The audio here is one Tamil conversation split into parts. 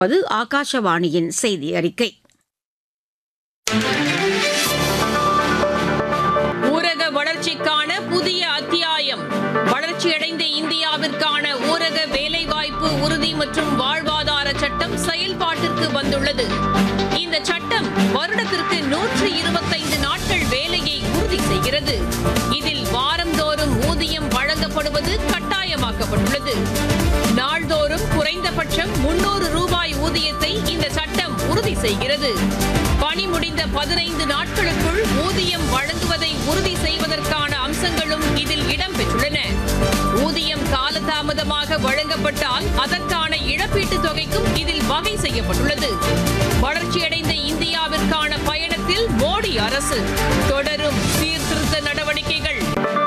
அது ஆகாஷவாணியின் செய்தி அறிக்கை ஊரக வளர்ச்சிக்கான புதிய அத்தியாயம் வளர்ச்சியடைந்த இந்தியாவிற்கான ஊரக வேலைவாய்ப்பு உறுதி மற்றும் வாழ்வாதார சட்டம் செயல்பாட்டிற்கு வந்துள்ளது இந்த சட்டம் வருடத்திற்கு நூற்று இருபத்தைந்து நாட்கள் வேலையை உறுதி செய்கிறது இதில் வாரந்தோறும் ஊதியம் வழங்கப்படுவது கட்டாயமாக்கப்பட்டுள்ளது நாள்தோறும் குறைந்தபட்சம் முன்னூறு ரூபாய் ஊதியத்தை இந்த சட்டம் உறுதி செய்கிறது பணி முடிந்த பதினைந்து நாட்களுக்குள் ஊதியம் வழங்குவதை உறுதி செய்வதற்கான அம்சங்களும் இதில் இடம்பெற்றுள்ளன ஊதியம் காலதாமதமாக வழங்கப்பட்டால் அதற்கான இழப்பீட்டுத் தொகைக்கும் இதில் வகை செய்யப்பட்டுள்ளது வளர்ச்சியடைந்த இந்தியாவிற்கான பயணத்தில் மோடி அரசு தொடரும் சீர்திருத்த நடவடிக்கைகள்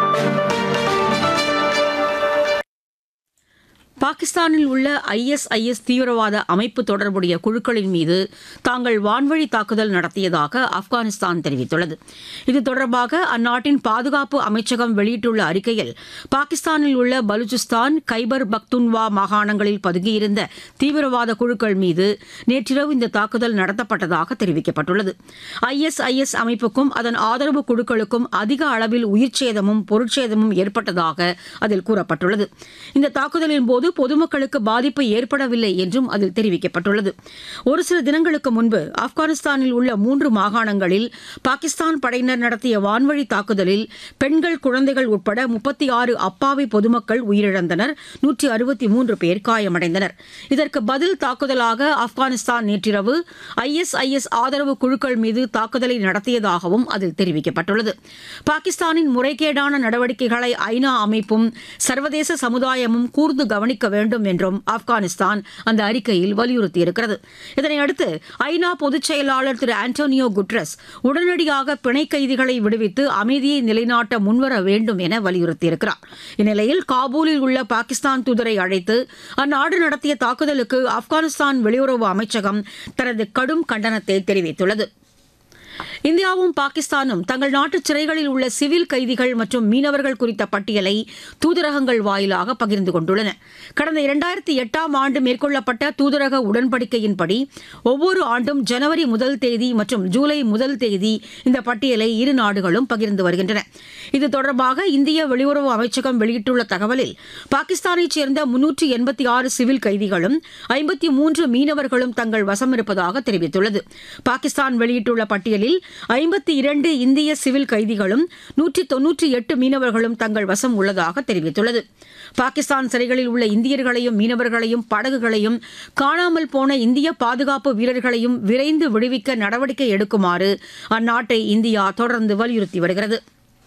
பாகிஸ்தானில் உள்ள ஐஎஸ்ஐஎஸ் தீவிரவாத அமைப்பு தொடர்புடைய குழுக்களின் மீது தாங்கள் வான்வழி தாக்குதல் நடத்தியதாக ஆப்கானிஸ்தான் தெரிவித்துள்ளது இது தொடர்பாக அந்நாட்டின் பாதுகாப்பு அமைச்சகம் வெளியிட்டுள்ள அறிக்கையில் பாகிஸ்தானில் உள்ள பலுச்சிஸ்தான் கைபர் பக்துன்வா மாகாணங்களில் பதுங்கியிருந்த தீவிரவாத குழுக்கள் மீது நேற்றிரவு இந்த தாக்குதல் நடத்தப்பட்டதாக தெரிவிக்கப்பட்டுள்ளது ஐஎஸ்ஐஎஸ் அமைப்புக்கும் அதன் ஆதரவு குழுக்களுக்கும் அதிக அளவில் உயிர்ச்சேதமும் பொருட்சேதமும் ஏற்பட்டதாக அதில் கூறப்பட்டுள்ளது இந்த தாக்குதலின் போது பொதுமக்களுக்கு பாதிப்பு ஏற்படவில்லை என்றும் அதில் தெரிவிக்கப்பட்டுள்ளது ஒரு சில தினங்களுக்கு முன்பு ஆப்கானிஸ்தானில் உள்ள மூன்று மாகாணங்களில் பாகிஸ்தான் படையினர் நடத்திய வான்வழி தாக்குதலில் பெண்கள் குழந்தைகள் உட்பட முப்பத்தி ஆறு அப்பாவி பொதுமக்கள் உயிரிழந்தனர் நூற்றி அறுபத்தி மூன்று பேர் காயமடைந்தனர் இதற்கு பதில் தாக்குதலாக ஆப்கானிஸ்தான் நேற்றிரவு ஐஎஸ்ஐஎஸ் ஆதரவு குழுக்கள் மீது தாக்குதலை நடத்தியதாகவும் அதில் தெரிவிக்கப்பட்டுள்ளது பாகிஸ்தானின் முறைகேடான நடவடிக்கைகளை ஐநா அமைப்பும் சர்வதேச சமுதாயமும் கூர்ந்து கவனிக்க வேண்டும் என்றும் ஆப்கானிஸ்தான் அந்த அறிக்கையில் வலியுறுத்தியிருக்கிறது இதனையடுத்து ஐநா பொதுச் செயலாளர் திரு ஆண்டோனியோ குட்ரஸ் உடனடியாக பிணை கைதிகளை விடுவித்து அமைதியை நிலைநாட்ட முன்வர வேண்டும் என வலியுறுத்தியிருக்கிறார் இந்நிலையில் காபூலில் உள்ள பாகிஸ்தான் தூதரை அழைத்து அந்நாடு நடத்திய தாக்குதலுக்கு ஆப்கானிஸ்தான் வெளியுறவு அமைச்சகம் தனது கடும் கண்டனத்தை தெரிவித்துள்ளது இந்தியாவும் பாகிஸ்தானும் தங்கள் நாட்டு சிறைகளில் உள்ள சிவில் கைதிகள் மற்றும் மீனவர்கள் குறித்த பட்டியலை தூதரகங்கள் வாயிலாக பகிர்ந்து கொண்டுள்ளன கடந்த இரண்டாயிரத்தி எட்டாம் ஆண்டு மேற்கொள்ளப்பட்ட தூதரக உடன்படிக்கையின்படி ஒவ்வொரு ஆண்டும் ஜனவரி முதல் தேதி மற்றும் ஜூலை முதல் தேதி இந்த பட்டியலை இரு நாடுகளும் பகிர்ந்து வருகின்றன இது தொடர்பாக இந்திய வெளியுறவு அமைச்சகம் வெளியிட்டுள்ள தகவலில் பாகிஸ்தானைச் சேர்ந்த முன்னூற்று எண்பத்தி ஆறு சிவில் கைதிகளும் ஐம்பத்தி மூன்று மீனவர்களும் தங்கள் வசம் இருப்பதாக தெரிவித்துள்ளது பாகிஸ்தான் வெளியிட்டுள்ள பட்டியலில் ஐம்பத்தி இரண்டு இந்திய சிவில் கைதிகளும் நூற்றி தொன்னூற்றி எட்டு மீனவர்களும் தங்கள் வசம் உள்ளதாக தெரிவித்துள்ளது பாகிஸ்தான் சிறைகளில் உள்ள இந்தியர்களையும் மீனவர்களையும் படகுகளையும் காணாமல் போன இந்திய பாதுகாப்பு வீரர்களையும் விரைந்து விடுவிக்க நடவடிக்கை எடுக்குமாறு அந்நாட்டை இந்தியா தொடர்ந்து வலியுறுத்தி வருகிறது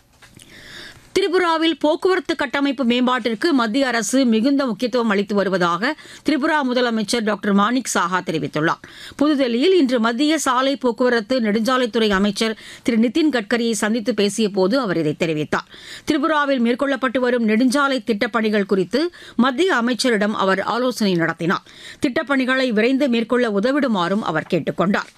திரிபுராவில் போக்குவரத்து கட்டமைப்பு மேம்பாட்டிற்கு மத்திய அரசு மிகுந்த முக்கியத்துவம் அளித்து வருவதாக திரிபுரா முதலமைச்சர் டாக்டர் மாணிக் சாஹா தெரிவித்துள்ளார் புதுதில்லியில் இன்று மத்திய சாலை போக்குவரத்து நெடுஞ்சாலைத்துறை அமைச்சர் திரு நிதின் கட்கரியை சந்தித்து பேசிய போது அவர் இதை தெரிவித்தார் திரிபுராவில் மேற்கொள்ளப்பட்டு வரும் நெடுஞ்சாலை திட்டப்பணிகள் குறித்து மத்திய அமைச்சரிடம் அவர் ஆலோசனை நடத்தினார் திட்டப்பணிகளை விரைந்து மேற்கொள்ள உதவிடுமாறும் அவர் கேட்டுக் கொண்டார்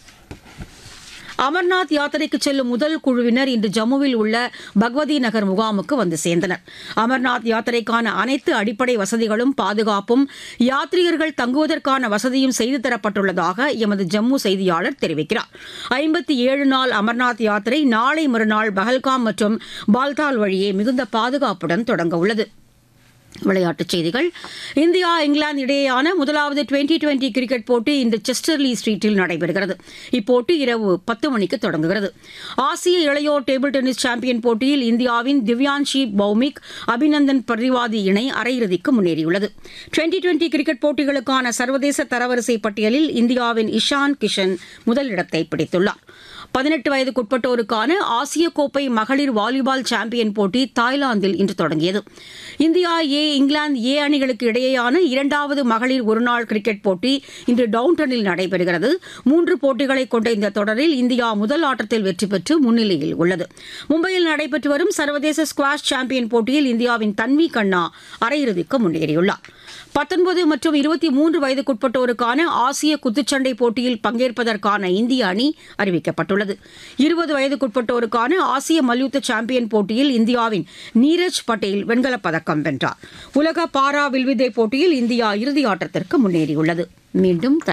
அமர்நாத் யாத்திரைக்கு செல்லும் முதல் குழுவினர் இன்று ஜம்முவில் உள்ள பகவதி நகர் முகாமுக்கு வந்து சேர்ந்தனர் அமர்நாத் யாத்திரைக்கான அனைத்து அடிப்படை வசதிகளும் பாதுகாப்பும் யாத்ரீகர்கள் தங்குவதற்கான வசதியும் செய்து தரப்பட்டுள்ளதாக எமது ஜம்மு செய்தியாளர் தெரிவிக்கிறார் ஐம்பத்தி ஏழு நாள் அமர்நாத் யாத்திரை நாளை மறுநாள் பஹல்காம் மற்றும் பால்தால் வழியே மிகுந்த பாதுகாப்புடன் தொடங்க உள்ளது விளையாட்டுச் செய்திகள் இந்தியா இங்கிலாந்து இடையேயான முதலாவது டுவெண்டி டுவெண்டி கிரிக்கெட் போட்டி இன்று செஸ்டர்லி ஸ்ட்ரீட்டில் நடைபெறுகிறது இப்போட்டி இரவு பத்து மணிக்கு தொடங்குகிறது ஆசிய இளையோர் டேபிள் டென்னிஸ் சாம்பியன் போட்டியில் இந்தியாவின் திவ்யான்ஷி பௌமிக் அபிநந்தன் பரிவாதி இணை அரையிறுதிக்கு முன்னேறியுள்ளது டுவெண்டி டுவெண்டி கிரிக்கெட் போட்டிகளுக்கான சர்வதேச தரவரிசை பட்டியலில் இந்தியாவின் இஷான் கிஷன் முதலிடத்தை பிடித்துள்ளார் பதினெட்டு வயதுக்குட்பட்டோருக்கான ஆசிய கோப்பை மகளிர் வாலிபால் சாம்பியன் போட்டி தாய்லாந்தில் இன்று தொடங்கியது இந்தியா ஏ இங்கிலாந்து ஏ அணிகளுக்கு இடையேயான இரண்டாவது மகளிர் ஒருநாள் கிரிக்கெட் போட்டி இன்று டவுன்டனில் நடைபெறுகிறது மூன்று போட்டிகளை கொண்ட இந்த தொடரில் இந்தியா முதல் ஆட்டத்தில் வெற்றி பெற்று முன்னிலையில் உள்ளது மும்பையில் நடைபெற்று வரும் சர்வதேச ஸ்குவாஷ் சாம்பியன் போட்டியில் இந்தியாவின் தன்வி கண்ணா அரையிறுதிக்கு முன்னேறியுள்ளார் பத்தொன்பது மற்றும் இருபத்தி மூன்று வயதுக்குட்பட்டோருக்கான ஆசிய குத்துச்சண்டை போட்டியில் பங்கேற்பதற்கான இந்திய அணி அறிவிக்கப்பட்டுள்ளது இருபது வயதுக்குட்பட்டோருக்கான ஆசிய மல்யுத்த சாம்பியன் போட்டியில் இந்தியாவின் நீரஜ் பட்டேல் வெண்கலப் பதக்கம் வென்றார் உலக பாரா வில்வித்தை போட்டியில் இந்தியா இறுதி ஆட்டத்திற்கு முன்னேறியுள்ளது மீண்டும்